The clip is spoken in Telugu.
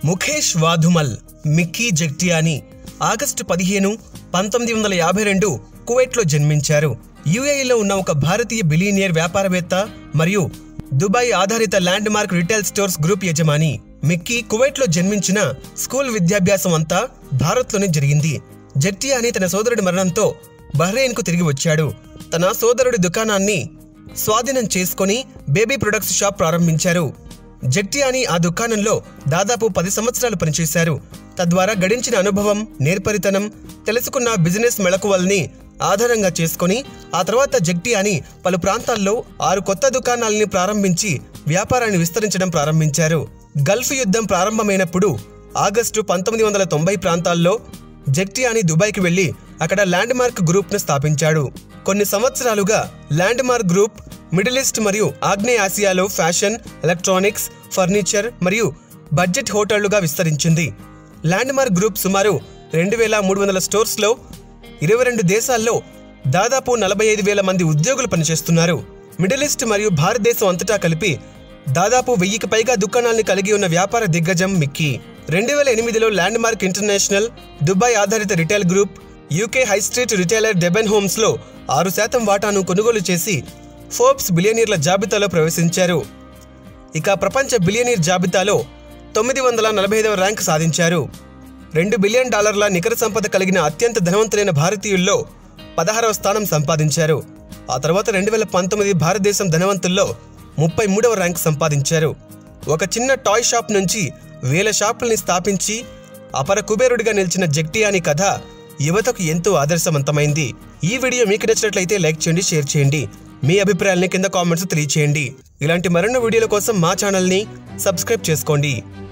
ముఖేష్ వాధుమల్ మిక్కీ జగ్టియాని ఆగస్టు పదిహేను పంతొమ్మిది వందల యాభై రెండు కువైట్లో జన్మించారు యుఏఈలో ఉన్న ఒక భారతీయ బిలీనియర్ వ్యాపారవేత్త మరియు దుబాయ్ ఆధారిత Landmark retail stores group యజమాని మిక్కీ కువైట్లో జన్మించిన స్కూల్ విద్యాభ్యాసం అంతా భారత్లోనే జరిగింది జగ్టియాని తన సోదరుడి మరణంతో బహ్రెయిన్కు తిరిగి వచ్చాడు తన సోదరుడి దుకాణాన్ని స్వాధీనం చేసుకొని బేబీ ప్రొడక్ట్స్ షాప్ ప్రారంభించారు జగ్టియాని ఆ దుకాణంలో దాదాపు పది సంవత్సరాలు పనిచేశారు తద్వారా గడించిన అనుభవం నేర్పరితనం తెలుసుకున్న బిజినెస్ మెళకువల్ని ఆధారంగా చేసుకొని ఆ తర్వాత జగ్టియాని పలు ప్రాంతాల్లో ఆరు కొత్త దుకాణాలని ప్రారంభించి వ్యాపారాన్ని విస్తరించడం ప్రారంభించారు గల్ఫ్ యుద్ధం ప్రారంభమైనప్పుడు ఆగస్టు పంతొమ్మిది వందల తొంభై ప్రాంతాల్లో జగ్టియాని దుబాయ్కి వెళ్లి అక్కడ ల్యాండ్ మార్క్ గ్రూప్ను స్థాపించాడు కొన్ని సంవత్సరాలుగా Landmark group Middle East మరియు ఆగ్నేయ ఆసియాలో ఫ్యాషన్ ఎలక్ట్రానిక్స్ ఫర్నిచర్ మరియు బడ్జెట్ హోటళ్లుగా విస్తరించింది ల్యాండ్ మార్క్ గ్రూప్ సుమారు రెండు వేల మూడు వందల స్టోర్స్లో ఇరవై రెండు దేశాల్లో దాదాపు నలభై ఐదు వేల మంది ఉద్యోగులు పనిచేస్తున్నారు మిడిల్ ఈస్ట్ మరియు భారతదేశం అంతటా కలిపి దాదాపు వెయ్యికి పైగా దుకాణాల్ని కలిగి ఉన్న వ్యాపార దిగ్గజం మిక్కీ రెండు వేల ఎనిమిదిలో ల్యాండ్ మార్క్ ఇంటర్నేషనల్ దుబాయ్ ఆధారిత retail group UK high street retailer డెబెన్ హోమ్స్లో ఆరు శాతం వాటాను కొనుగోలు చేసి ఫోర్బ్స్ బిలియనీర్ల జాబితాలో ప్రవేశించారు ఇక ప్రపంచ బిలియనీర్ జాబితాలో తొమ్మిది వందల నలభై ఐదవ ర్యాంక్ సాధించారు రెండు బిలియన్ డాలర్ల నికర సంపద కలిగిన అత్యంత ధనవంతులైన భారతీయుల్లో పదహారవ స్థానం సంపాదించారు ఆ తర్వాత రెండు వేల పంతొమ్మిది భారతదేశం ధనవంతుల్లో ముప్పై మూడవ ర్యాంక్ సంపాదించారు ఒక చిన్న టాయ్ షాప్ నుంచి వేల షాపుల్ని స్థాపించి అపర కుబేరుడిగా నిలిచిన జగ్టియాని కథ యువతకు ఎంతో ఆదర్శవంతమైంది ఈ వీడియో మీకు నచ్చినట్లయితే లైక్ చేయండి షేర్ చేయండి మీ అభిప్రాయాల్ని కింద కామెంట్స్ తెలియచేయండి ఇలాంటి మరెన్నో వీడియోల కోసం మా ఛానల్ని సబ్స్క్రైబ్ చేసుకోండి